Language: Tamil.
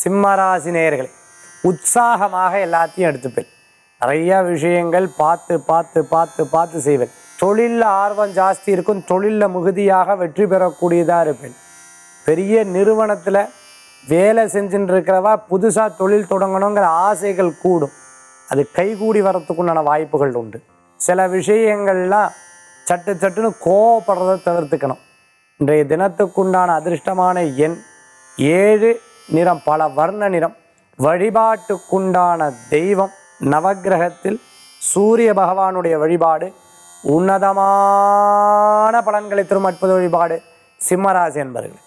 சிம்மராசி நேயர்களே உற்சாகமாக எல்லாத்தையும் எடுத்துப்பேன் நிறைய விஷயங்கள் பார்த்து பார்த்து பார்த்து பார்த்து செய்வேன் தொழிலில் ஆர்வம் ஜாஸ்தி இருக்கும் தொழிலில் மிகுதியாக வெற்றி பெறக்கூடியதாக இருப்பேன் பெரிய நிறுவனத்தில் வேலை செஞ்சுட்டு இருக்கிறவா புதுசாக தொழில் தொடங்கணுங்கிற ஆசைகள் கூடும் அது கைகூடி வரத்துக்குண்டான வாய்ப்புகள் உண்டு சில விஷயங்கள்லாம் சட்டு சட்டுன்னு கோவப்படுறதை தவிர்த்துக்கணும் இன்றைய தினத்துக்குண்டான அதிர்ஷ்டமான எண் ஏழு நிறம் பல வர்ண நிறம் வழிபாட்டுக்குண்டான தெய்வம் நவக்கிரகத்தில் சூரிய பகவானுடைய வழிபாடு உன்னதமான பலன்களை தரும் அற்புத வழிபாடு சிம்மராசி என்பர்கள்